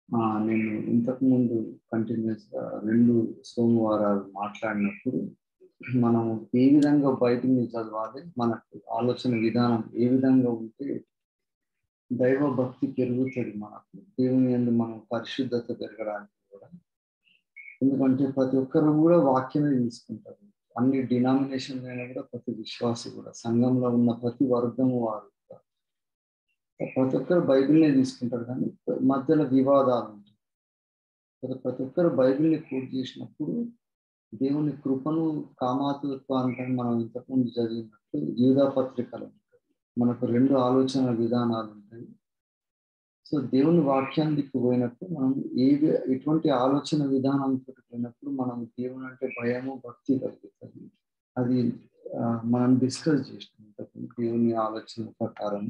ఆ, నేను ఇంతకు ముందు కంటిన్యూస్ గా రెండు సోమవారాలు మాట్లాడినప్పుడు మనము ఏ విధంగా బైబిల్ని చదవాలి మనకు ఆలోచన విధానం ఏ విధంగా ఉంటే దైవ భక్తి పెరుగుతుంది మనకు దేవుని యందు మనం పరిశుద్ధత పెరగడానికి కూడా ఎందుకంటే ప్రతి ఒక్కరు కూడా వాక్యమే తీసుకుంటారు అన్ని డినామినేషన్ అయినా కూడా ప్రతి విశ్వాసి కూడా సంఘంలో ఉన్న ప్రతి వర్గము వారు కూడా. ప్రతి ఒక్కరు బైబిల్నే తీసుకుంటారు కానీ మధ్యలో వివాదాలు ఉంటాయి ప్రతి ప్రతి ఒక్కరు బైబిల్ని పూర్తి చేసినప్పుడు దేవుని కృపను కామాతృత్వాన్ని మనం ఇంతకుముందు చదివినట్టు యూదా పత్రికలు ఉంటాయి మనకు రెండు ఆలోచన విధానాలు ఉంటాయి సో దేవుని వాక్యాన్ని పోయినప్పుడు మనం ఏ వి- ఎటువంటి ఆలోచన విధానంతో పోయినప్పుడు మనం దేవుని అంటే భయము భక్తి కలుగుతుంది అది ఆ, మనం డిస్కస్ చేసినాం ఇంతకుముందు దేవుని ఆలోచన ప్రకారం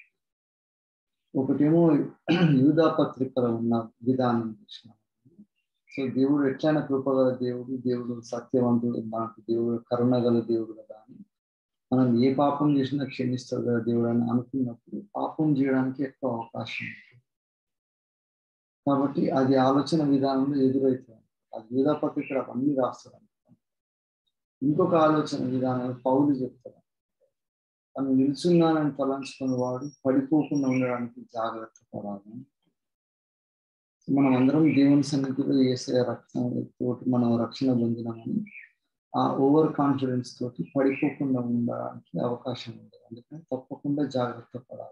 ఒకటేమో యూదా పత్రికలో ఉన్న విధానం చూసినాం సో దేవుడు ఎట్లయినా కృపగల దేవుడు దేవుడు సత్యవంతుడు మనకు దేవుడు కరుణగల దేవుడు కదా అని మనం ఏ పాపం చేసినా క్షమిస్తాడు కదా దేవుడు అని అనుకున్నప్పుడు పాపం చేయడానికి ఎక్కువ అవకాశం ఉంటుంది కాబట్టి అది ఆలోచన విధానంలో ఎదురవుతుంది అది యూదా పత్రికలు అవన్నీ రాస్తారు ఇంకొక ఆలోచన విధానం పౌలు చెప్తారు తను నిల్చున్నానని తలంచుకున్న వాడు పడిపోకుండా ఉండడానికి జాగ్రత్త పడాలి మనం అందరం దేవుని సన్నిధిలో వేసే రక్షణ తోటి మనం రక్షణ పొందినామని ఆ ఓవర్ కాన్ఫిడెన్స్ తోటి పడిపోకుండా ఉండడానికి అవకాశం ఉంది అందుకని తప్పకుండా జాగ్రత్త పడాలి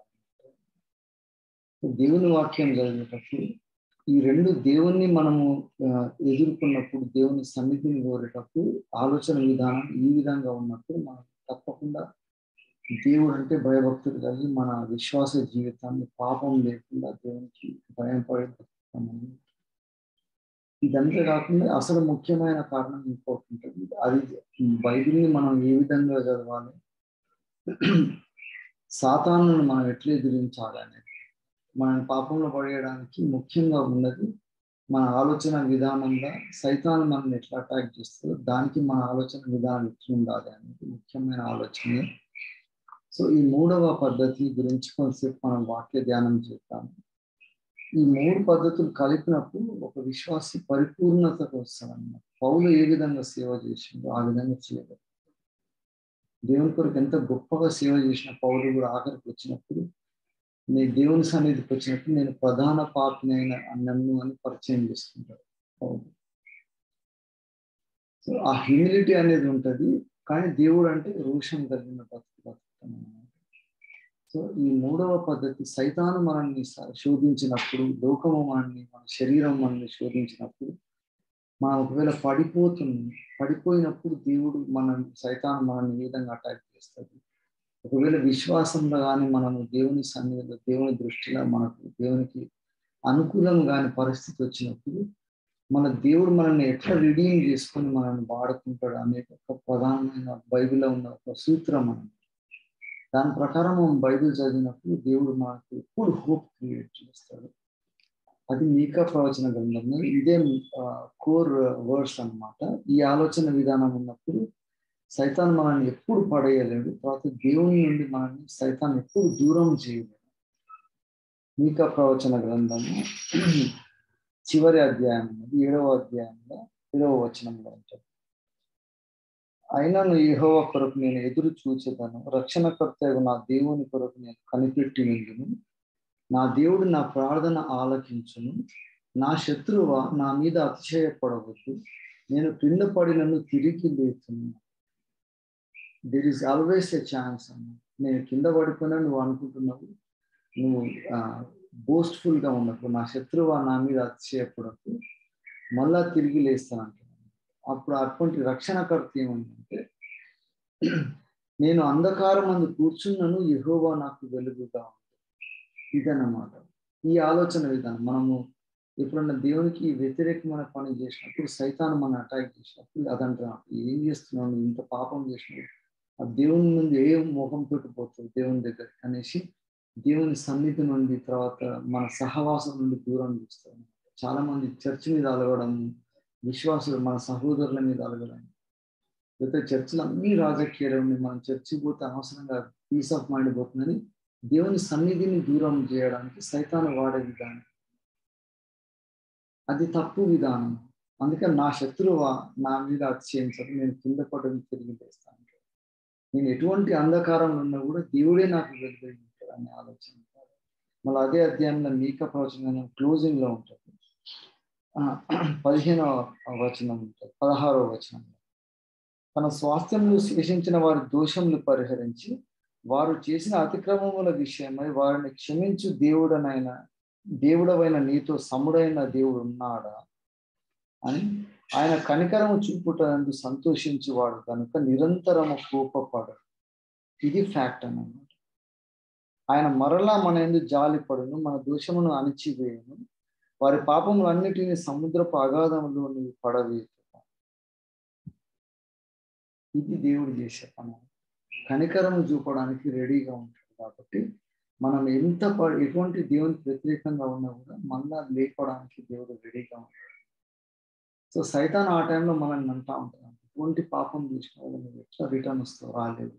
దేవుని వాక్యం చదివేటప్పుడు ఈ రెండు దేవుణ్ణి మనము ఆ, ఎదుర్కొన్నప్పుడు దేవుని సన్నిధిని కోరేటప్పుడు ఆలోచన విధానం ఈ విధంగా ఉన్నప్పుడు మనం తప్పకుండా దేవుడు అంటే భయభక్తులు కలిగి మన విశ్వాస జీవితాన్ని పాపం లేకుండా దేవునికి భయం పడే బతుకుతామని ఇదంతా కాకుండా అసలు ముఖ్యమైన కారణం ఇంకోటి ఉంటుంది అది బైబిల్ని మనం ఏ విధంగా చదవాలి సాతాను మనం ఎట్లా ఎదిరించాలి అనేది మన పాపంలో పడేయడానికి ముఖ్యంగా ఉన్నది మన ఆలోచన విధానంగా సైతాన్ని మనం ఎట్లా అటాక్ చేస్తుందో దానికి మన ఆలోచన విధానం ఎట్లా ఉండాలి అనేది ముఖ్యమైన ఆలోచన సో ఈ మూడవ పద్ధతి గురించి కొంతసేపు మనం వాక్య ధ్యానం చేద్దాం ఈ మూడు పద్ధతులు కలిపినప్పుడు ఒక విశ్వాసి పరిపూర్ణతకు వస్తాడన్నమాట పౌలు ఏ విధంగా సేవ చేసిండో ఆ విధంగా చేయలేదు దేవుని కొరకు ఎంత గొప్పగా సేవ చేసిన పౌలు కూడా ఆఖరికి వచ్చినప్పుడు నీ దేవుని సన్నిధికి వచ్చినప్పుడు నేను ప్రధాన పాపినైన నన్ను అని పరిచయం చేసుకుంటాడు పౌలు సో ఆ హ్యూమిలిటీ అనేది ఉంటది కానీ దేవుడు అంటే రోషం కలిగిన బతుకు బతుకుతాం అన్నమాట సో ఈ మూడవ పద్ధతి సైతాను మనల్ని స- శోధించినప్పుడు లోకము మనల్ని మన శరీరం మనల్ని శోధించినప్పుడు మనం ఒకవేళ పడిపోతుంది పడిపోయినప్పుడు దేవుడు మనం సైతాను మనల్ని ఏ విధంగా అటాక్ చేస్తుంది ఒకవేళ విశ్వాసంలో కానీ మనము దేవుని సన్నిధిలో దేవుని దృష్టిలో మనకు దేవునికి అనుకూలం కాని పరిస్థితి వచ్చినప్పుడు మన దేవుడు మనల్ని ఎట్లా రిడీమ్ చేసుకొని మనల్ని వాడుకుంటాడు అనేది ఒక ప్రధానమైన బైబిల్లో ఉన్న ఒక సూత్రం మనం దాని ప్రకారం మనం బైబిల్ చదివినప్పుడు దేవుడు మనకు ఎప్పుడు హోప్ క్రియేట్ చేస్తాడు అది మీకా ప్రవచన గ్రంథంలో ఇదే కోర్ వర్డ్స్ అన్నమాట ఈ ఆలోచన విధానం ఉన్నప్పుడు సైతాన్ మనల్ని ఎప్పుడు పడేయలేడు తర్వాత దేవుని నుండి మనల్ని సైతాన్ ఎప్పుడు దూరం చేయలేడు మీకా ప్రవచన గ్రంథము చివరి అధ్యాయం ఉన్నది ఏడవ అధ్యాయంలో ఏడవ వచనంలో ఉంటుంది అయినను యెహోవా కొరకు నేను ఎదురు చూచేదను రక్షణకర్త నా దేవుని కొరకు నేను కనిపెట్టి ఉండును నా దేవుడు నా ప్రార్థన ఆలకించును నా శత్రువ నా మీద అతిశయపడవద్దు నేను క్రింద పడినను తిరిగి లేచును there is always a chance అన్న నేను కింద పడిపోయినా నువ్వు అనుకుంటున్నావు నువ్వు బోస్ట్ఫుల్ గా ఉన్నప్పుడు నా శత్రువు నా మీద అతిశయపడకు మళ్ళా తిరిగి లేస్తానంటున్నాను అప్పుడు అటువంటి రక్షణకర్త ఏమందంటే నేను అంధకారం అందు కూర్చున్నను యెహోవా నాకు వెలుగుగా ఉంది ఇదన్నమాట ఈ ఆలోచన విధానం మనము ఎప్పుడన్నా దేవునికి వ్యతిరేకమైన పని చేసినప్పుడు సైతాన్ని మనం అటాక్ చేసినప్పుడు అదంటే ఏం చేస్తున్నావు నువ్వు ఇంత పాపం చేసినావు ఆ దేవుని నుండి ఏ ముఖంతో పోతుంది దేవుని దగ్గర అనేసి దేవుని సన్నిధి నుండి తర్వాత మన సహవాసం నుండి దూరం చూస్తాం చాలా మంది చర్చ్ మీద అలగడం విశ్వాసులు మన సహోదరుల మీద అలగడం లేకపోతే చర్చిలో అన్ని రాజకీయాలు ఉన్నాయి మనం చర్చికి పోతే అనవసరంగా పీస్ ఆఫ్ మైండ్ పోతుందని దేవుని సన్నిధిని దూరం చేయడానికి సైతాను వాడే విధానం అది తప్పు విధానం అందుకని నా శత్రువా నా మీద అతిశయించదు నేను కింద పడని తిరిగి లేస్తాను నేను ఎటువంటి అంధకారంలో ఉన్నా కూడా దేవుడే నాకు వెలుగు ఉంటాడు అనే ఆలోచన మళ్ళీ అదే అధ్యాయంలో మీక ప్రవచనం క్లోజింగ్ లో ఉంటుంది పదిహేనవ వచనం ఉంటుంది పదహారవ వచనంలో తన స్వాస్థ్యంలో శేషించిన వారి దోషములు పరిహరించి వారు చేసిన అతిక్రమముల విషయమై వారిని క్షమించు దేవుడనైన దేవుడవైన నీతో సముడైన దేవుడు ఉన్నాడా అని ఆయన కనికరము చూపుటందు సంతోషించేవాడు కనుక నిరంతరము కోపపడు ఇది ఫ్యాక్ట్ అన్నమాట ఆయన మరలా మన ఎందు జాలిపడును మన దోషమును అణిచివేయను వారి పాపములన్నిటినీ సముద్రపు అగాధంలో నీవు పడవేయ ఇది దేవుడు చేసే పని కనికరం చూపడానికి రెడీగా ఉంటాడు కాబట్టి మనం ఎంత ఎటువంటి దేవునికి వ్యతిరేకంగా ఉన్నా కూడా మళ్ళా లేపడానికి దేవుడు రెడీగా ఉంటాడు సో సైతాన్ ఆ టైంలో మనల్ని అంటా ఉంటాడు ఎటువంటి పాపం చేసిన వాళ్ళు నువ్వు ఎట్లా రిటర్న్ వస్తావు రాలేదు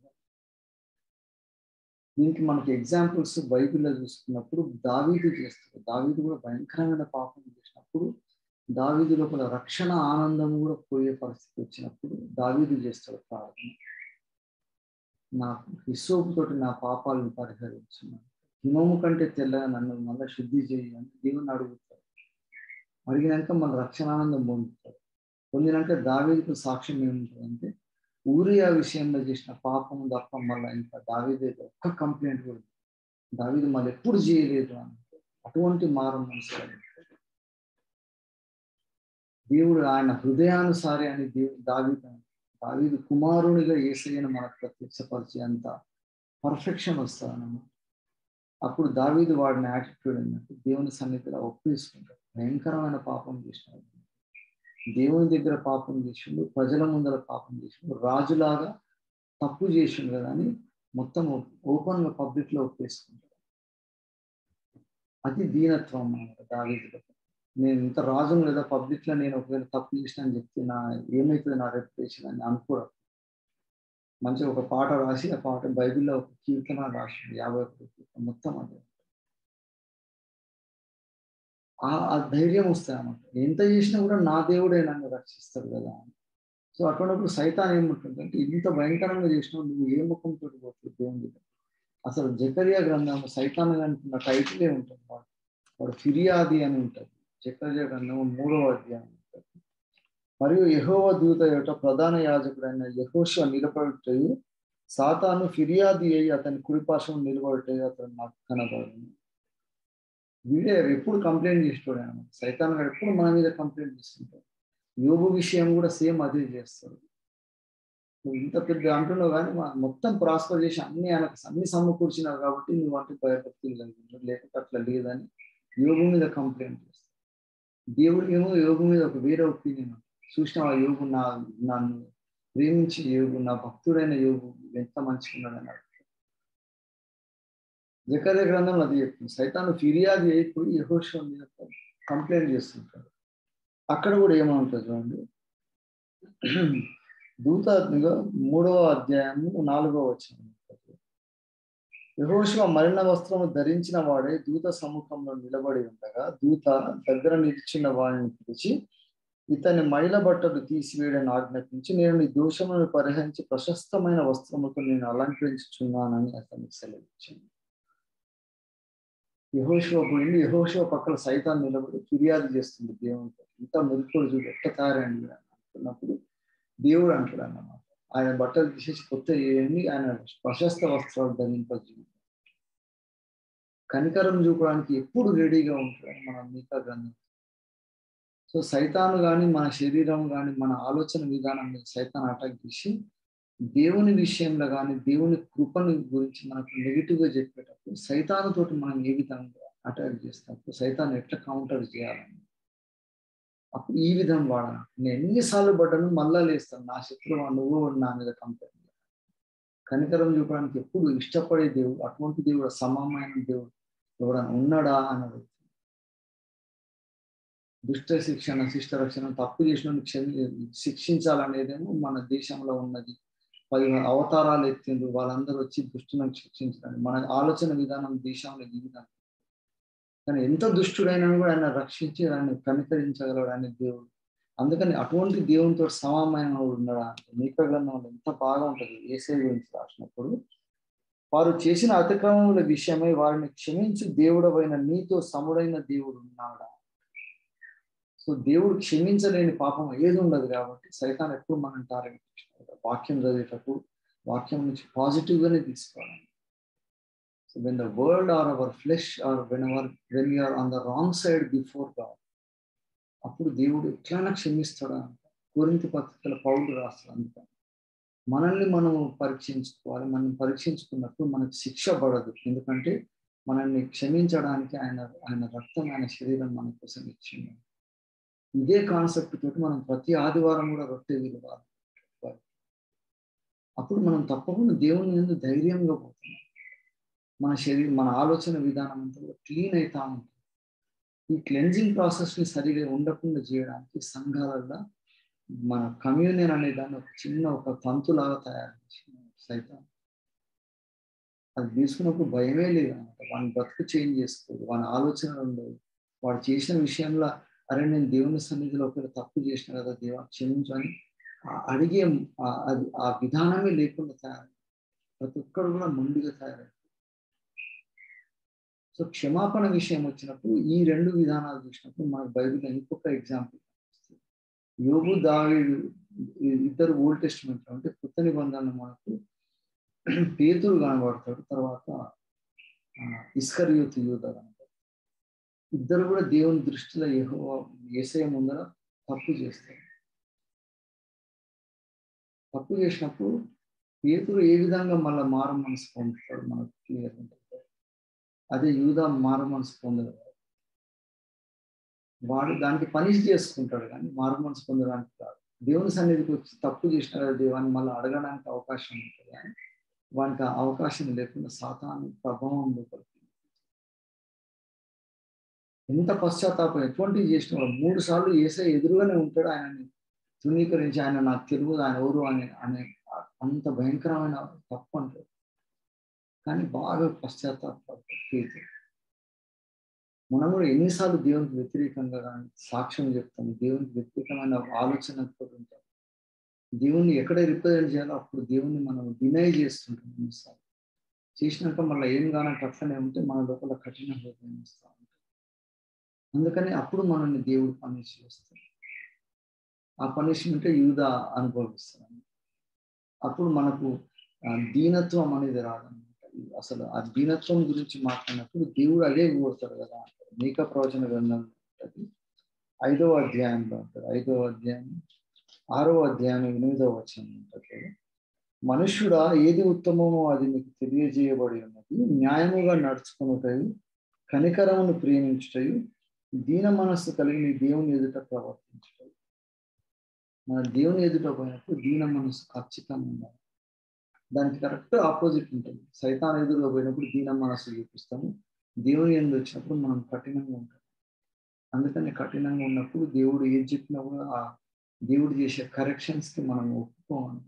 దీనికి మనకి ఎగ్జాంపుల్స్ బైబిల్లో చూసుకున్నప్పుడు దావీదు చేస్తాడు దావీదు కూడా భయంకరమైన పాపం చేసినప్పుడు దావీదు లోపల రక్షణ ఆనందం కూడా పోయే పరిస్థితి వచ్చినప్పుడు దావీదు చేస్తాడు ప్రార్థన నాకు హిసోపు తోటి నా పాపాలను పరిహరించున్నాను హిమము కంటే తెల్లగా నన్ను మళ్ళీ శుద్ధి చేయి అని దేవుని అడుగుతాడు అడిగినాక మన రక్షణ ఆనందం పొందుతాడు పొందినాక దావీదుకు సాక్ష్యం ఏముంటుందంటే ఊరియా విషయంలో చేసిన పాపం తప్ప మళ్ళీ ఇంకా దావీదే ఒక్క కంప్లైంట్ కూడా దావీదు మళ్ళీ ఎప్పుడు చేయలేదు అని అటువంటి మారం మనసు దేవుడు ఆయన హృదయానుసారి అని దేవుడు దావీదు దావీదు కుమారునిగా ఏసయ్యను మనకు ప్రత్యక్షపరిచే అంత పర్ఫెక్షన్ వస్తుందన్నమాట అప్పుడు దావీదు వాడిన యాటిట్యూడ్ ఏంటంటే దేవుని సన్నిధిలో ఒప్పేసుకుంటాడు భయంకరమైన పాపం చేసినాడు దేవుని దగ్గర పాపం చేసిండు ప్రజల ముందర పాపం చేసిండు రాజులాగా తప్పు చేసిండు కదా అని మొత్తం ఓపెన్ గా పబ్లిక్ లో ఒప్పేసుకుంటాడు అది దీనత్వం అన్నమాట దావీదులో నేను ఇంత రాజును లేదా పబ్లిక్ లో నేను ఒకవేళ తప్పు చేసిన అని చెప్తే నా ఏమవుతుంది నా రెప్యుటేషన్ అని అనుకోవడం మంచిగా ఒక పాట రాసి ఆ పాట బైబిల్లో ఒక కీర్తన రాసింది యాభై ఒకటి కీర్తన మొత్తం అదే ఆ ధైర్యం వస్తాయి అన్నమాట ఎంత చేసినా కూడా నా దేవుడే నన్ను రక్షిస్తాడు కదా సో అటువంటిప్పుడు సైతాన్ ఏముంటుంది అంటే ఇంత భయంకరంగా చేసినావు నువ్వు ఏ ముఖంతో పోతుంది దేవుని అసలు జకరియా గ్రంథం సైతాన్ అనుకున్న టైటిలే ఉంటుంది వాడు వాడు ఫిర్యాది అని ఉంటుంది జకరియా గ్రంథం మూడవ అధ్యాయం ఉంటుంది మరియు యహోవ దూత యొక్క ప్రధాన యాజకుడైన యహోష నిలబడటయు సాతాను ఫిర్యాది అయ్యి అతని కుడిపాశం నిలబడటయు అతను నాకు కనబడింది వీడే ఎప్పుడు కంప్లైంట్ చేస్తాడు అనమాట సైతాన్ గారు ఎప్పుడు మన మీద కంప్లైంట్ చేస్తుంటాడు యోగు విషయం కూడా సేమ్ అదే చేస్తాడు నువ్వు ఇంత పెద్ద అంటున్నావు కానీ మొత్తం ప్రాస్పర్ చేసి అన్ని ఆయనకు అన్ని సమకూర్చినావు కాబట్టి నువ్వు అంటే భయభక్తులు కలిగి లేకపోతే అట్లా లేదని యోగు మీద కంప్లైంట్ చేస్తాడు దేవుడు ఏమో యోగు మీద ఒక వేరే ఒపీనియన్ చూసిన ఆ యోగు నా నన్ను ప్రేమించి యోగు నా భక్తుడైన యోగు ఎంత మంచిగున్నాడని జకర్య గ్రంథం అది చెప్తుంది సైతాను ఫిర్యాదు అయిపోయి యహోషం మీద కంప్లైంట్ చేస్తుంటాడు అక్కడ కూడా ఏమంటుంది చూడండి దూతగా మూడవ అధ్యాయము నాలుగవ వచ్చిన యహోశివ మలిన వస్త్రము ధరించిన వాడే దూత సముఖంలో నిలబడి ఉండగా దూత దగ్గర నిలిచిన వాడిని పిలిచి ఇతని మైల బట్టలు తీసివేయడని ఆజ్ఞాపించి నేను నీ దోషములను పరిహరించి ప్రశస్తమైన వస్త్రముతో నేను అలంకరించుచున్నానని అతనికి సెలవిచ్చింది యహోశివ పోయింది యహోశివ పక్కన సైతాన్ని నిలబడి ఫిర్యాదు చేస్తుంది దేవునితో ఇంత మురికోడు చూడు ఎట్ట తయారండి అని అనుకున్నప్పుడు దేవుడు అంటాడు అన్నమాట ఆయన బట్టలు తీసేసి కొత్త ఏమి ఆయన ప్రశస్త వస్త్రాలు ధరింపజు కనికరం చూపడానికి ఎప్పుడు రెడీగా ఉంటాడు మన మిగతా గ్రంథం సో సైతాను కానీ మన శరీరం కానీ మన ఆలోచన విధానం మీద సైతాన్ అటాక్ చేసి దేవుని విషయంలో కానీ దేవుని కృపను గురించి మనకు నెగిటివ్ గా చెప్పేటప్పుడు సైతానుతోటి మనం ఏ విధంగా అటాక్ చేస్తాం సైతాన్ని ఎట్లా కౌంటర్ చేయాలని అప్పుడు ఈ విధం వాడాను నేను ఎన్నిసార్లు పడ్డాను మళ్ళా లేస్తాను నా శత్రువు నువ్వు నా మీద కంపేర్ కనికరం చూపడానికి ఎప్పుడు ఇష్టపడే దేవుడు అటువంటి దేవుడు సమమైన దేవుడు ఎవడన్నా ఉన్నాడా అన్నది దుష్ట శిక్షణ శిష్ట రక్షణ తప్పు చేసిన క్షమి శిక్షించాలనేదేమో మన దేశంలో ఉన్నది పది అవతారాలు ఎత్తిండ్రు వాళ్ళందరూ వచ్చి దుష్టులను శిక్షించడానికి మన ఆలోచన విధానం దేశంలో ఈ విధానం కానీ ఎంత దుష్టుడైనా కూడా ఆయన రక్షించి ఆయన కనికరించగలడు ఆయన దేవుడు అందుకని అటువంటి దేవునితో సమానమైన ఉన్నాడా మీక గ్రంథంలో ఎంత బాగా ఉంటుంది ఏసై గురించి రాసినప్పుడు వారు చేసిన అతిక్రమముల విషయమై వారిని క్షమించి దేవుడవైన నీతో సముడైన దేవుడు ఉన్నాడా సో దేవుడు క్షమించలేని పాపం ఏది ఉండదు కాబట్టి సైతాన్ ఎప్పుడు మనం టార్గెట్ చేసినాడు వాక్యం చదివేటప్పుడు వాక్యం నుంచి పాజిటివ్ గానే తీసుకోవాలి so when the world are our flesh are when our when you're on the wrong side before God అప్పుడు దేవుడు ఎట్లైనా క్షమిస్తాడా అంట కోరింతి పత్రికల పౌరులు రాస్తారు అందుకని మనల్ని మనం పరీక్షించుకోవాలి మనం పరీక్షించుకున్నప్పుడు మనకు శిక్ష పడదు ఎందుకంటే మనల్ని క్షమించడానికి ఆయన ఆయన రక్తం ఆయన శరీరం మన కోసం ఇచ్చింది ఇదే కాన్సెప్ట్ తోటి మనం ప్రతి ఆదివారం కూడా రొట్టె విలువాలి అప్పుడు మనం తప్పకుండా దేవుని ముందు ధైర్యంగా పోతున్నాం మన శరీరం మన ఆలోచన విధానం అంతా కూడా క్లీన్ అవుతా ఉంటుంది ఈ క్లెన్జింగ్ ప్రాసెస్ని సరిగా ఉండకుండా చేయడానికి సంఘాలలో మన కమ్యూనియన్ అనే దాన్ని ఒక చిన్న ఒక తంతులాగా తయారు చేసిన సైతం అది తీసుకున్నప్పుడు భయమే లేదు అనమాట వాని బ్రతుకు చేంజ్ చేసుకోదు వాని ఆలోచనలు ఉండవు వాడు చేసిన విషయంలో అరే నేను దేవుని సన్నిధిలో ఒకరు తప్పు చేసిన కదా దేవా క్షమించు అని అడిగే అది ఆ విధానమే లేకుండా తయారు ప్రతి ఒక్కరు కూడా మొండిగా తయారయ్యారు సో క్షమాపణ విషయం వచ్చినప్పుడు ఈ రెండు విధానాలు చూసినప్పుడు మనకు బైబిల్లో ఇంకొక ఎగ్జాంపుల్ యోగు దావీడు ఇద్దరు ఓల్డ్ టెస్ట్మెంట్ అంటే కొత్త నిబంధనలు మనకు పేతురు కనబడతాడు తర్వాత ఇస్కరియోతు యూద కనబడతాడు ఇద్దరు కూడా దేవుని దృష్టిలో ఏహో ఏసయ ముందర తప్పు చేస్తారు తప్పు చేసినప్పుడు పేతురు ఏ విధంగా మళ్ళీ మారు మనసు పొందుతాడు మనకు క్లియర్ ఉంటుంది అదే యూదా మారు మనసు పొందదు వాడు దానికి పనిష్ చేసుకుంటాడు కానీ మారు మనసు పొందడానికి కాదు దేవుని సన్నిధికి వచ్చి తప్పు చేసిన కదా దేవాన్ని మళ్ళీ అడగడానికి అవకాశం ఉంటుంది కానీ వానికి ఆ అవకాశం లేకుండా సాతాను ప్రభావం లోపలికి ఎంత పశ్చాత్తాపం ఎటువంటివి చేసిన వాడు మూడు సార్లు ఏసే ఎదురుగానే ఉంటాడు ఆయనని తృణీకరించి ఆయన నాకు తెలియదు ఆయన ఎవరు అని అనే అంత భయంకరమైన తప్పు అంటాడు కానీ బాగా పశ్చాత్తాపడతాడు మనం కూడా ఎన్నిసార్లు దేవునికి వ్యతిరేకంగా కానీ సాక్ష్యం చెప్తాం దేవునికి వ్యతిరేకమైన ఆలోచనతో ఉంటాం దేవుణ్ణి ఎక్కడ రిప్రజెంట్ చేయాలో అప్పుడు దేవుణ్ణి మనం డినై చేస్తుంటాం ఎన్నిసార్లు చేసినాక మళ్ళీ ఏం కానట్టు అట్లనే ఉంటే మన లోపల కఠిన హృదయం ఇస్తూ ఉంటాం అందుకని అప్పుడు మనల్ని దేవుడు పనిష్ చేస్తాడు ఆ పనిష్మెంట్ యూద అనుభవిస్తాడు అప్పుడు మనకు దీనత్వం అనేది రాదన్నమాట అసలు ఆ దీనత్వం గురించి మాట్లాడినప్పుడు దేవుడు అదే కోరుతాడు కదా అంటారు మీక ప్రవచన గ్రంథం ఉంటుంది ఐదవ అధ్యాయంలో ఉంటుంది ఐదవ అధ్యాయం ఆరో అధ్యాయం ఎనిమిదవ వచనం ఉంటుంది మనుష్యుడా ఏది ఉత్తమమో అది మీకు తెలియజేయబడి ఉన్నది న్యాయముగా నడుచుకున్నటయు కనికరమును ప్రేమించుటయు దీన మనస్సు కలిగి దేవుని ఎదుట ప్రవర్తించుటయు మన దేవుని ఎదుట పోయినప్పుడు దీన మనస్సు ఖచ్చితంగా ఉండాలి దానికి కరెక్ట్ ఆపోజిట్ ఉంటుంది సైతాన్ ఎదురుగా పోయినప్పుడు దీన మనస్సు చూపిస్తాము దేవుని ఎందు వచ్చినప్పుడు మనం కఠినంగా ఉంటాం అందుకని కఠినంగా ఉన్నప్పుడు దేవుడు ఏది చెప్పినా కూడా ఆ దేవుడు చేసే కరెక్షన్స్ కి మనం ఒప్పుకోమన్నమాట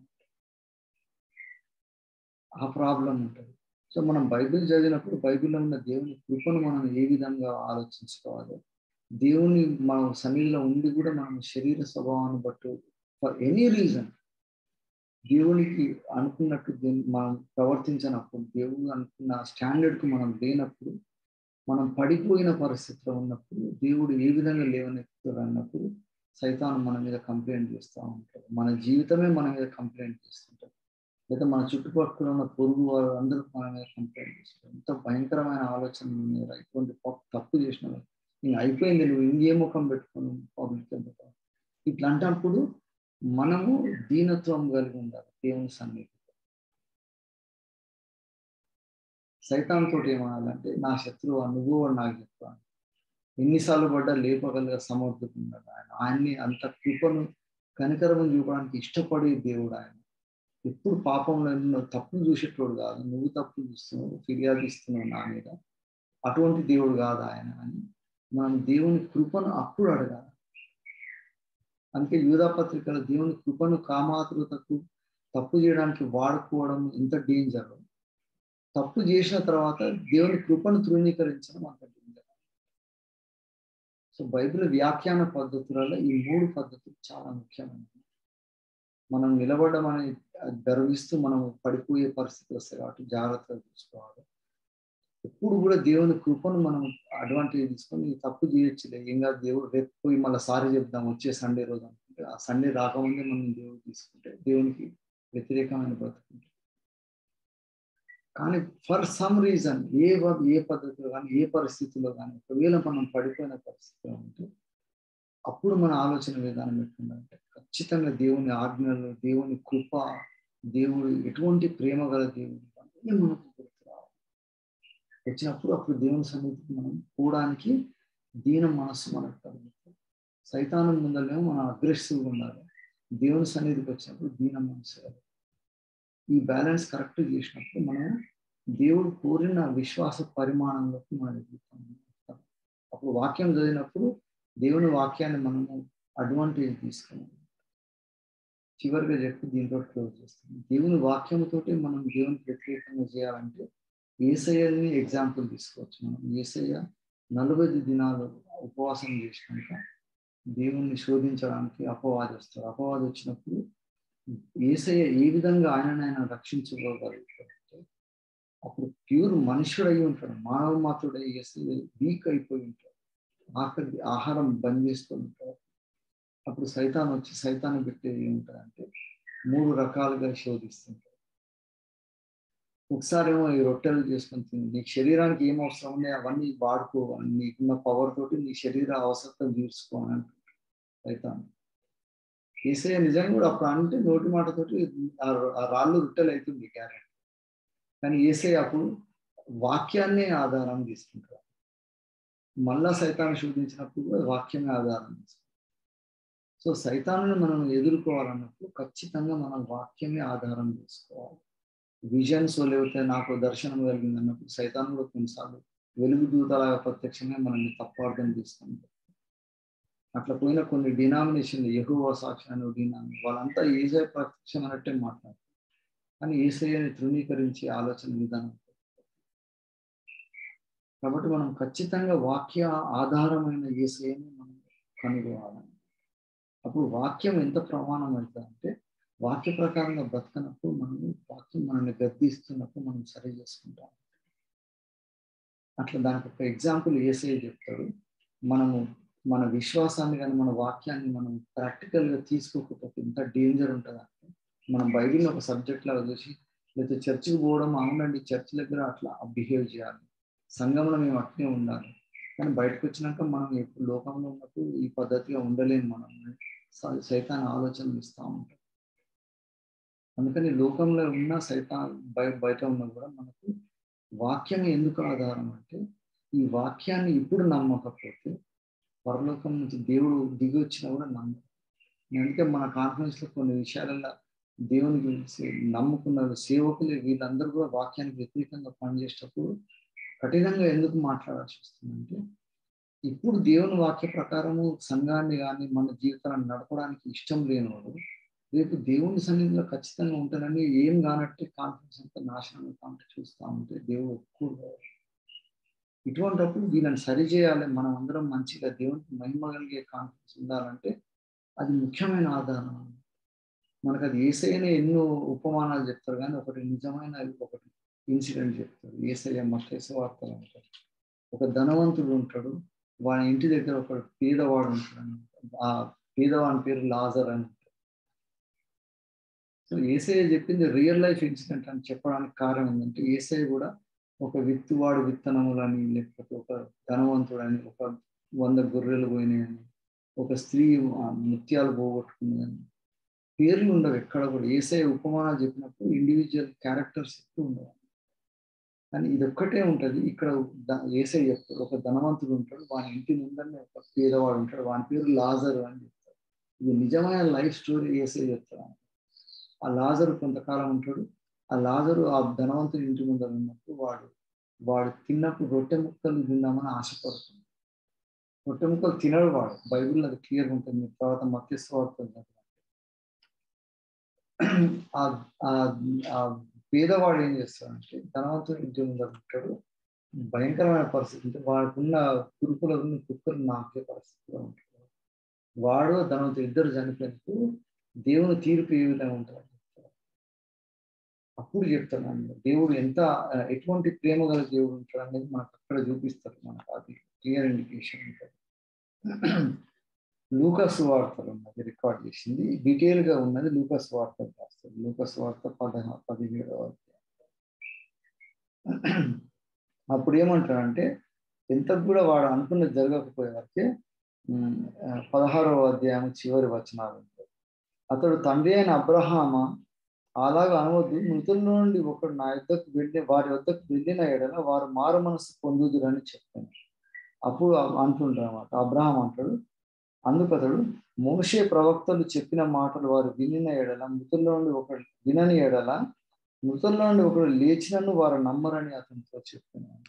ఆ ప్రాబ్లం ఉంటుంది సో మనం బైబిల్ చదివినప్పుడు బైబిల్లో ఉన్న దేవుని కృపను మనం ఏ విధంగా ఆలోచించుకోవాలి దేవుని మన సన్నిధిలో ఉండి కూడా మనం శరీర స్వభావాన్ని బట్టి ఫర్ ఎనీ రీజన్ దేవునికి అనుకున్నట్టు మనం ప్రవర్తించినప్పుడు దేవుడు అనుకున్న స్టాండర్డ్కి మనం లేనప్పుడు మనం పడిపోయిన పరిస్థితిలో ఉన్నప్పుడు దేవుడు ఏ విధంగా లేవనెత్తుతాడు అన్నప్పుడు సైతాను మన మీద కంప్లైంట్ చేస్తూ ఉంటాడు మన జీవితమే మన మీద కంప్లైంట్ చేస్తుంటాడు లేదా మన చుట్టుపక్కల ఉన్న పొరుగు వారు అందరూ మన మీద కంప్లైంట్ చేస్తారు ఎంత భయంకరమైన ఆలోచన మీద ఇటువంటి తప్పు చేసిన నేను అయిపోయింది నువ్వు ఇంకే ముఖం పెట్టుకుని పబ్లిక్ ఎందుకు ఇట్లా అంటప్పుడు మనము దీనత్వం కలిగి ఉండాలి దేవుని సన్నిధిలో సైతాన్ తోటి ఏమనాలంటే నా శత్రువు నువ్వు నాకు చెప్తాను ఎన్నిసార్లు పడ్డా లేపగలిగా సమర్థుడు ఉన్నాడు ఆయన ఆయన్ని అంత కృపను కనికరము చూపడానికి ఇష్టపడే దేవుడు ఆయన ఎప్పుడు పాపంలో ఎన్నో తప్పులు చూసేటోడు కాదు నువ్వు తప్పులు చూస్తున్నావు ఫిర్యాదు ఇస్తున్నావు నా మీద అటువంటి దేవుడు కాదు ఆయన అని మనం దేవుని కృపను అప్పుడు అడగాలి అందుకే యూధాపత్రికలో దేవుని కృపను కామాతృతకు తప్పు చేయడానికి వాడుకోవడం ఎంత డేంజర్ తప్పు చేసిన తర్వాత దేవుని కృపను తృణీకరించడం అంత డేంజర్ సో బైబిల్ వ్యాఖ్యాన పద్ధతులలో ఈ మూడు పద్ధతులు చాలా ముఖ్యమైనవి మనం నిలబడడం అనేది గర్విస్తూ మనం పడిపోయే పరిస్థితి వస్తాయి కాబట్టి జాగ్రత్తగా చూసుకోవాలి ఎప్పుడు కూడా దేవుని కృపను మనం అడ్వాంటేజ్ తీసుకొని తప్పు చేయొచ్చులే ఏం కాదు దేవుడు రేపు పోయి మళ్ళీ సారీ చెప్దాం వచ్చే సండే రోజు అనుకుంటే ఆ సండే రాకముందే మనం దేవుడు తీసుకుంటే దేవునికి వ్యతిరేకమైన బ్రతుకుంటే కానీ ఫర్ సమ్ రీజన్ ఏ ఏ పద్ధతిలో కానీ ఏ పరిస్థితిలో కానీ ఒకవేళ మనం పడిపోయిన పరిస్థితిలో ఉంటే అప్పుడు మన ఆలోచన విధానం ఎట్లుందంటే ఖచ్చితంగా దేవుని ఆజ్ఞలు దేవుని కృప దేవుడు ఎటువంటి ప్రేమ గల దేవుడు అన్నీ మనకు గుర్తు రావాలి వచ్చినప్పుడు అప్పుడు దేవుని సన్నిధికి మనం పోవడానికి దీన మనస్సు మనకు కలుగుతుంది సైతానం ముందలేమో మనం అగ్రెసివ్గా ఉండాలి దేవుని సన్నిధికి వచ్చినప్పుడు దీన మనసు ఈ బ్యాలెన్స్ కరెక్ట్ చేసినప్పుడు మనం దేవుడు కోరిన విశ్వాస పరిమాణంలోకి మనం ఎదుగుతాం అప్పుడు వాక్యం చదివినప్పుడు దేవుని వాక్యాన్ని మనము అడ్వాంటేజ్ తీసుకున్నాం చివరిగా చెప్పి దీంతో క్లోజ్ చేస్తాం దేవుని వాక్యంతోటి మనం దేవునికి వ్యతిరేకంగా చేయాలంటే ఏసయ్యని ఎగ్జాంపుల్ తీసుకోవచ్చు మనం ఏసయ్య నలభై దినాలు ఉపవాసం చేసినాక దేవుణ్ణి శోధించడానికి అపవాది వస్తారు అపవాది వచ్చినప్పుడు ఏసయ్య ఏ విధంగా ఆయనను ఆయన రక్షించుకోగలుగుతారంటే అప్పుడు ప్యూర్ మనుషుడు అయి ఉంటాడు మానవ మాత్రుడై ఏసయ్య వీక్ అయిపోయి ఉంటాడు ఆఖరి ఆహారం బంద్ చేసుకొని ఉంటాడు అప్పుడు సైతాన్ వచ్చి సైతాన్ని పెట్టేది ఏముంటుందంటే మూడు రకాలుగా శోధిస్తుంటాడు ఒకసారి ఏమో ఈ రొట్టెలు చేసుకొని తిని నీకు శరీరానికి ఏం అవసరం ఉన్నాయి అవన్నీ వాడుకో నీకున్న పవర్ తోటి నీ శరీర అవసరం తీర్చుకో అని అంటుంటాడు సైతాన్ ఏసయ్య నిజంగా కూడా అప్పుడు అంటే నోటి మాటతోటి ఆ రాళ్ళు రొట్టెలు అవుతుంది గ్యారెంటీ కానీ ఏసయ్య అప్పుడు వాక్యాన్నే ఆధారం తీసుకుంటారు మళ్ళా సైతాన్ని శోధించినప్పుడు కూడా వాక్యమే ఆధారం తీసుకుంటారు సో సైతాన్ని మనం ఎదుర్కోవాలన్నప్పుడు ఖచ్చితంగా మనం వాక్యమే ఆధారం చేసుకోవాలి విజన్స్ లేకపోతే నాకు దర్శనం కలిగింది అన్నప్పుడు సైతాన్ కూడా కొన్నిసార్లు వెలుగు దూతలాగా ప్రత్యక్షంగా మనల్ని తప్పు అర్థం తీసుకుంటారు అట్లా పోయిన కొన్ని డినామినేషన్ యహువ సాక్షి అనే డినామి వాళ్ళంతా ఏసఐ ప్రత్యక్షం అన్నట్టే మాట్లాడతారు కానీ ఏసఐని తృణీకరించి ఆలోచన విధానం కాబట్టి మనం ఖచ్చితంగా వాక్య ఆధారమైన ఏసఐని మనం కనుగొనాలి అప్పుడు వాక్యం ఎంత ప్రమాణం అవుతుందంటే వాక్య ప్రకారంగా బ్రతకనప్పుడు మనం వాక్యం మనల్ని గద్దిస్తున్నప్పుడు మనం సరి చేసుకుంటాం అట్లా దానికి ఒక ఎగ్జాంపుల్ ఏసఐ చెప్తాడు మనము మన విశ్వాసాన్ని కానీ మన వాక్యాన్ని మనం ప్రాక్టికల్గా తీసుకోకపోతే ఎంత డేంజర్ ఉంటుందంటే మనం బైబిల్ని ఒక సబ్జెక్ట్ లాగా చూసి లేకపోతే చర్చికి పోవడం అవునండి చర్చ్ దగ్గర అట్లా బిహేవ్ చేయాలి సంఘంలో మేము అట్లే ఉండాలి కానీ బయటకు వచ్చినాక మనం ఎప్పుడు లోకంలో ఉన్నప్పుడు ఈ పద్ధతిగా ఉండలేము మనం సైతాన్ ఆలోచనలు ఇస్తూ ఉంటాం అందుకని లోకంలో ఉన్న సైతాన్ బయట బయట ఉన్నా కూడా మనకు వాక్యం ఎందుకు ఆధారం అంటే ఈ వాక్యాన్ని ఇప్పుడు నమ్మకపోతే పరలోకం నుంచి దేవుడు దిగి వచ్చినా కూడా నమ్మకం అందుకే మన కాన్ఫరెన్స్ లో కొన్ని విషయాలలో దేవుని గురించి నమ్ముకున్న సేవకులు వీళ్ళందరూ కూడా వాక్యానికి వ్యతిరేకంగా పనిచేసేటప్పుడు కఠినంగా ఎందుకు మాట్లాడాల్సి వస్తుందంటే ఇప్పుడు దేవుని వాక్య ప్రకారము సంఘాన్ని కానీ మన జీవితాన్ని నడపడానికి ఇష్టం లేనివాడు రేపు దేవుని సన్నిధిలో ఖచ్చితంగా ఉంటానని ఏం కానట్టే కాన్ఫిడెన్స్ అంతా నాశనం కాంటే చూస్తూ ఉంటే దేవుడు ఒప్పుకోడు ఇటువంటిప్పుడు వీళ్ళని సరిచేయాలి మనం అందరం మంచిగా దేవునికి మహిమ కలిగే కాన్ఫిడెన్స్ ఉండాలంటే అది ముఖ్యమైన ఆధారం మనకు అది ఏసైనే ఎన్నో ఉపమానాలు చెప్తారు కానీ ఒకటి నిజమైన ఒకటి ఇన్సిడెంట్ చెప్తారు ఏసయ్య మత్స్య వార్తలు అంటారు ఒక ధనవంతుడు ఉంటాడు వాడి ఇంటి దగ్గర ఒక పేదవాడు ఉంటాడు ఆ పేదవాడి పేరు లాజర్ అని సో ఏసఐ చెప్పింది రియల్ లైఫ్ ఇన్సిడెంట్ అని చెప్పడానికి కారణం ఏంటంటే ఏసఐ కూడా ఒక విత్తువాడు విత్తనములని లేకపోతే ఒక ధనవంతుడని ఒక వంద గొర్రెలు పోయినాయని ఒక స్త్రీ ముత్యాలు పోగొట్టుకున్నదని పేర్లు ఉండవు ఎక్కడ కూడా ఏసఐ ఉపమానాలు చెప్పినప్పుడు ఇండివిజువల్ క్యారెక్టర్స్ ఎక్కువ ఉండవు కానీ ఇది ఒక్కటే ఉంటుంది ఇక్కడ ఏసై చెప్తాడు ఒక ధనవంతుడు ఉంటాడు వాని ఇంటి ముందరనే ఒక పేదవాడు ఉంటాడు వాని పేరు లాజర్ అని చెప్తాడు ఇది నిజమైన లైఫ్ స్టోరీ ఏసై చెప్తాడు ఆ లాజరు కొంతకాలం ఉంటాడు ఆ లాజరు ఆ ధనవంతుడి ఇంటి ముందర ఉన్నప్పుడు వాడు వాడు తిన్నప్పుడు రొట్టె ముక్కలు తిందామని ఆశపడుతుంది రొట్టె ముక్కలు తినడు వాడు బైబిల్ అది క్లియర్గా ఉంటుంది తర్వాత మత్స్యవార్తలు ఆ పేదవాడు ఏం చేస్తాడంటే ధనవంతుడు ఇంటి ముందర ఉంటాడు భయంకరమైన పరిస్థితి అంటే వాడుకున్న కురుకుల కుక్కలు నాకే పరిస్థితిలో ఉంటుంది వాడు ధనంతో ఇద్దరు చనిపోయినప్పుడు దేవుని తీర్పు ఏ విధంగా ఉంటారు అప్పుడు చెప్తాను దేవుడు ఎంత ఎటువంటి ప్రేమ గల దేవుడు ఉంటాడు అనేది మనకు అక్కడ చూపిస్తారు మనకు అది క్లియర్ ఇండికేషన్ ఉంటుంది లూకస్ వార్తలు ఉన్నది రికార్డ్ చేసింది డీటెయిల్ గా ఉన్నది లూకస్ వార్తలు రాస్తారు లూకస్ వార్త పదహా పదిహేడవ అప్పుడు ఏమంటారంటే ఎంత కూడా వాడు అనుకున్నది జరగకపోయేవరకే పదహారవ అధ్యాయం చివరి వచనాలు ఉంటాయి అతడు తండ్రి అయిన అబ్రహామ అలాగ అనవద్దు మృతుల నుండి ఒకడు నా యుద్ధకు వెళ్ళి వారి వద్దకు వెళ్ళిన ఎడల వారు మారు మనసు పొందుదురని చెప్పాను అప్పుడు అంటుంటారు అనమాట అబ్రహాం అంటాడు అందుకు అతడు మోషే ప్రవక్తలు చెప్పిన మాటలు వారు వినిన ఎడల మృతుల్లో నుండి ఒకడు వినని ఎడల మృతుల్లో నుండి ఒకడు లేచినను వారు నమ్మరని అతనితో చెప్తున్నాను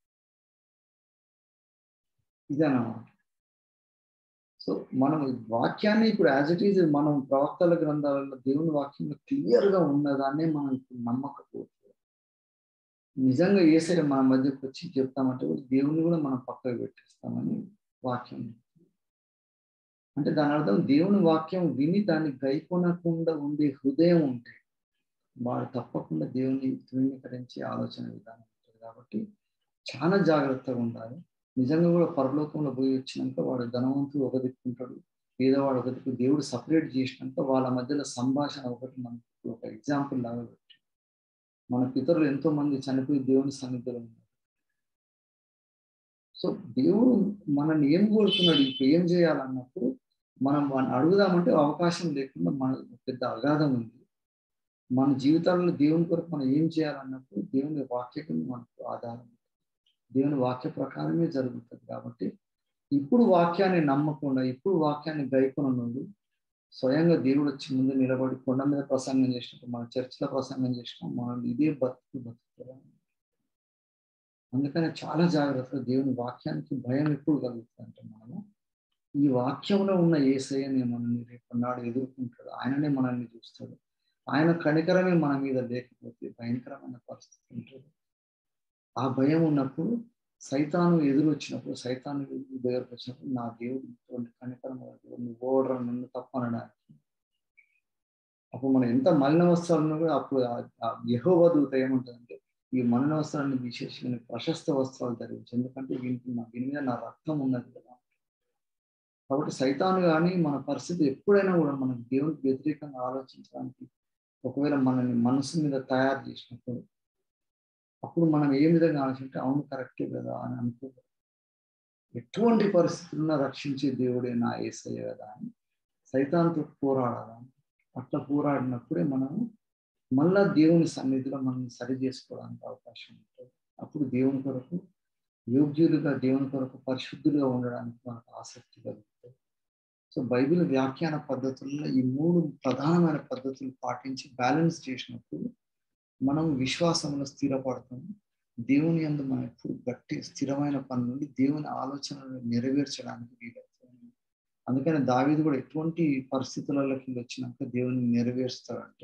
ఇదన్నమాట సో మనం వాక్యాన్ని ఇప్పుడు యాజ్ ఇట్ ఈజ్ మనం ప్రవక్తల గ్రంథాలలో దేవుని వాక్యంలో క్లియర్ గా ఉన్నదాన్నే మనం ఇప్పుడు నమ్మకపోతే నిజంగా ఏసరి మన మధ్యకు వచ్చి చెప్తామంటే దేవుని కూడా మనం పక్కకు పెట్టేస్తామని వాక్యం అంటే దాని అర్థం దేవుని వాక్యం విని దాన్ని గైకొనకుండా ఉండే హృదయం ఉంటే వాడు తప్పకుండా దేవుని తృణీకరించి ఆలోచన విధానం ఉంటుంది కాబట్టి చాలా జాగ్రత్తగా ఉండాలి నిజంగా కూడా పరలోకంలో పోయి వచ్చినాక వాడు ధనవంతుడు ఒక దిక్కుంటాడు పేదవాడు ఒక దిక్కు దేవుడు సపరేట్ చేసినాక వాళ్ళ మధ్యలో సంభాషణ ఒకటి మనకు ఒక ఎగ్జాంపుల్ లాగా పెట్టి మన పితరులు ఎంతో మంది చనిపోయి దేవుని సన్నిధిలో ఉన్నారు సో దేవుడు మనల్ని ఏం కోరుతున్నాడు ఇప్పుడు ఏం చేయాలన్నప్పుడు మనం వాడిని అడుగుదామంటే అవకాశం లేకుండా మన పెద్ద అగాధం ఉంది మన జీవితాల్లో దేవుని కొరకు మనం ఏం చేయాలన్నప్పుడు దేవుని వాక్యకు మనకు ఆధారం దేవుని వాక్య ప్రకారమే జరుగుతుంది కాబట్టి ఇప్పుడు వాక్యాన్ని నమ్మకుండా ఇప్పుడు వాక్యాన్ని గైకొన నుండి స్వయంగా దేవుడు వచ్చి ముందు నిలబడి కొండ మీద ప్రసంగం చేసినప్పుడు మన చర్చిలో ప్రసంగం చేసినాం మనం ఇదే బతుకు బతుకుతారా అందుకని చాలా జాగ్రత్తగా దేవుని వాక్యానికి భయం ఎప్పుడు కలుగుతుందంటే మనము ఈ వాక్యంలో ఉన్న ఏసయ్యని మనల్ని రేపు నాడు ఎదుర్కొంటాడు ఆయననే మనల్ని చూస్తాడు ఆయన కనికరమే మన మీద లేకపోతే భయంకరమైన పరిస్థితి ఉంటుంది ఆ భయం ఉన్నప్పుడు సైతాను ఎదురు వచ్చినప్పుడు సైతాను దగ్గరకు వచ్చినప్పుడు నా దేవుడు ఇటువంటి కనికరం నువ్వు ఓడరా నిన్ను తప్పనడానికి అప్పుడు మనం ఎంత మలిన వస్త్రాలను కూడా అప్పుడు యహోవ దూత ఏముంటుందంటే ఈ మలిన వస్త్రాన్ని తీసేసి ప్రశస్త వస్త్రాలు ధరించి ఎందుకంటే వీనికి నా దీని మీద నా రక్తం ఉన్నది కదా కాబట్టి సైతాను కానీ మన పరిస్థితి ఎప్పుడైనా కూడా మనం దేవునికి వ్యతిరేకంగా ఆలోచించడానికి ఒకవేళ మనల్ని మనసు మీద తయారు చేసినప్పుడు అప్పుడు మనం ఏ విధంగా ఆలోచింటే అవును కరెక్టే కదా అని అనుకో ఎటువంటి పరిస్థితుల్లో రక్షించే దేవుడే నా ఏసయ్య కదా అని సైతాంతో పోరాడాలి అట్లా పోరాడినప్పుడే మనం మళ్ళా దేవుని సన్నిధిలో మనం సరి చేసుకోవడానికి అవకాశం ఉంటుంది అప్పుడు దేవుని కొరకు యోగ్యులుగా దేవుని కొరకు పరిశుద్ధులుగా ఉండడానికి మనకు ఆసక్తి కలుగుతుంది సో బైబిల్ వ్యాఖ్యాన పద్ధతుల్లో ఈ మూడు ప్రధానమైన పద్ధతులు పాటించి బ్యాలెన్స్ చేసినప్పుడు మనం విశ్వాసంలో స్థిరపడతాం దేవుని అందు మనం ఎప్పుడు గట్టి స్థిరమైన పని నుండి దేవుని ఆలోచనలు నెరవేర్చడానికి వీలవుతుంది అందుకని దావీదు కూడా ఎటువంటి పరిస్థితులకి వచ్చినాక దేవుని నెరవేరుస్తాడంటే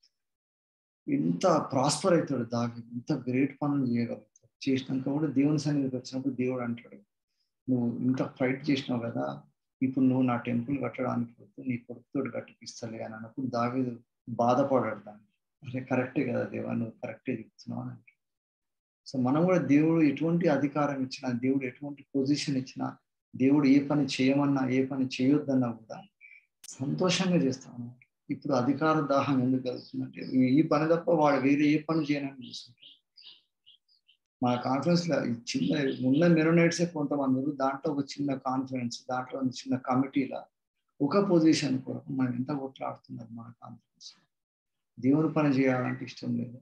ఎంత ప్రాస్పర్ అవుతాడు దావి ఎంత గ్రేట్ పనులు చేయగలుగుతాడు చేసినాక కూడా దేవుని సన్నిధికి వచ్చినప్పుడు దేవుడు అంటాడు నువ్వు ఇంత ఫైట్ చేసినావు కదా ఇప్పుడు నువ్వు నా టెంపుల్ కట్టడానికి వద్దు నీ కొడుకుతో కట్టిపిస్తలే అని అన్నప్పుడు దావీదు బాధపడాడు దాన్ని అరే కరెక్టే కదా దేవా నువ్వు కరెక్టే చెప్తున్నావు అని అంటే సో మనం కూడా దేవుడు ఎటువంటి అధికారం ఇచ్చినా దేవుడు ఎటువంటి పొజిషన్ ఇచ్చినా దేవుడు ఏ పని చేయమన్నా ఏ పని చేయొద్దన్నా కూడా సంతోషంగా చేస్తాను ఇప్పుడు అధికార దాహం ఎందుకు కలుగుతుందంటే ఈ పని తప్ప వాడు వేరే ఏ పని చేయనని చూస్తుంటాడు మన కాన్ఫరెన్స్ లో చిన్న ఉన్న మెరోనైట్సే కొంతమంది దాంట్లో ఒక చిన్న కాన్ఫరెన్స్ దాంట్లో ఒక చిన్న కమిటీల ఒక పొజిషన్ కొరకు మనం ఎంత కొట్లాడుతున్నారు మన కాన్ఫరెన్స్ దేవుని పని చేయాలంటే ఇష్టం లేదు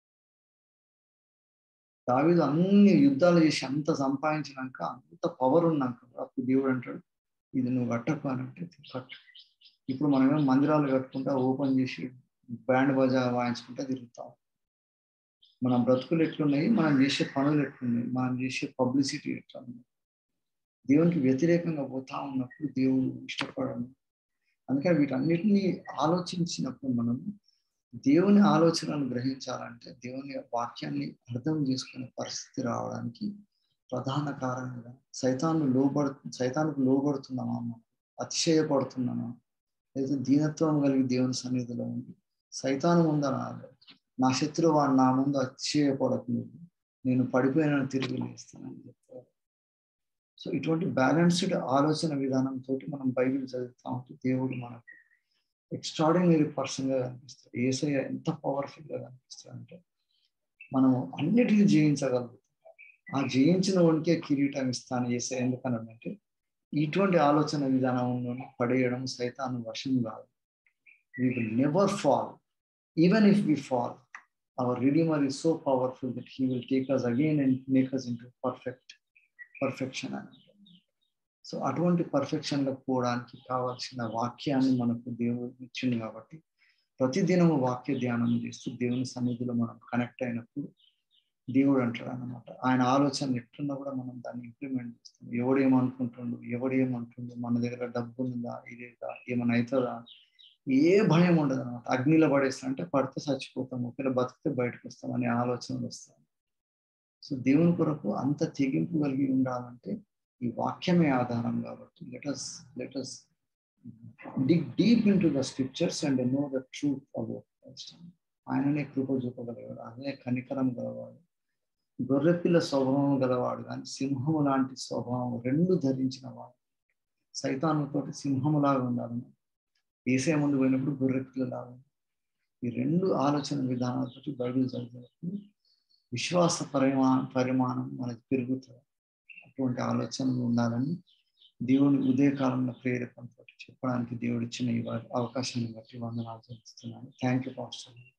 దావిదు అన్ని యుద్ధాలు చేసి అంత సంపాదించినాక అంత పవర్ ఉన్నాక అప్పుడు దేవుడు అంటాడు ఇది నువ్వు కట్టకు అని అంటే కట్టు ఇప్పుడు మనమేమో మందిరాలు కట్టుకుంటా ఓపెన్ చేసి బ్యాండ్ బజా వాయించుకుంటా తిరుగుతాం మన బ్రతుకులు ఎట్లున్నాయి మనం చేసే పనులు ఎట్లున్నాయి మనం చేసే పబ్లిసిటీ ఎట్లా ఉంది దేవునికి వ్యతిరేకంగా పోతా ఉన్నప్పుడు దేవుడు ఇష్టపడము అందుకని వీటన్నిటిని ఆలోచించినప్పుడు మనం దేవుని ఆలోచనను గ్రహించాలంటే దేవుని వాక్యాన్ని అర్థం చేసుకునే పరిస్థితి రావడానికి ప్రధాన కారణంగా సైతాన్ని లోబడు సైతానికి లోబడుతున్నామా మనం అతిశయపడుతున్నామా లేదా దీనత్వం కలిగి దేవుని సన్నిధిలో ఉంది సైతాను ముందన నా శత్రువు వాడు నా ముందు అతిశయపడకు నువ్వు నేను పడిపోయిన తిరిగి లేస్తానని చెప్తారు సో ఇటువంటి బ్యాలెన్స్డ్ ఆలోచన విధానంతో మనం బైబిల్ చదువుతా ఉంటే దేవుడు మనకు ఎక్స్ట్రాడినరీ పర్సన్గా కనిపిస్తాడు ఏసయ్య ఎంత పవర్ఫుల్గా కనిపిస్తాడు అంటే మనము అన్నిటిని జయించగలుగుతాం ఆ జయించిన వానికే కిరీటం ఇస్తాను ఏసయ్య ఎందుకనంటే ఇటువంటి ఆలోచన విధానంలో పడేయడం సైతాను వశం కాదు we will never fall even if we fall our redeemer is so powerful that he will take us again and make us into perfect perfection అని సో అటువంటి పర్ఫెక్షన్లో పోవడానికి కావాల్సిన వాక్యాన్ని మనకు దేవుడు ఇచ్చింది కాబట్టి ప్రతిదినము వాక్య ధ్యానం చేస్తూ దేవుని సన్నిధిలో మనం కనెక్ట్ అయినప్పుడు దేవుడు అంటాడు అనమాట ఆయన ఆలోచన ఎట్లున్నా కూడా మనం దాన్ని ఇంప్లిమెంట్ చేస్తాం ఎవడేమనుకుంటుండు ఎవడేమంటుండు మన దగ్గర డబ్బు ఉందా ఇదేదా ఏమైనా అవుతుందా ఏ భయం ఉండదు అనమాట అగ్నిలో పడేస్తా అంటే పడితే చచ్చిపోతాం ఒకవేళ బతికితే బయటకు వస్తాం అనే ఆలోచనలు వస్తాయి సో దేవుని కొరకు అంత తెగింపు కలిగి ఉండాలంటే ఈ వాక్యమే ఆధారం కాబట్టి let us let us dig deep into the scriptures and know the truth about ఆయననే కృప చూపగలవాడు ఆయనే కనికరం గలవాడు గొర్రెపిల్ల స్వభావం గలవాడు కానీ సింహము లాంటి స్వభావం రెండు ధరించిన వాడు సైతానుతోటి సింహములాగా ఉండాలని వేసే ముందు పోయినప్పుడు గొర్రెపిల్లలాగా ఈ రెండు ఆలోచన విధానాలతో బైబిల్ చదివినప్పుడు విశ్వాస పరిమా పరిమాణం మనకు పెరుగుతుంది అటువంటి ఆలోచనలు ఉండాలని దేవుని ఉదయకాలంలో ప్రేరేపణతో చెప్పడానికి దేవుడు ఇచ్చిన ఈ అవకాశాన్ని బట్టి వందనాలు చెల్లిస్తున్నాను థ్యాంక్ యూ పాస్టర్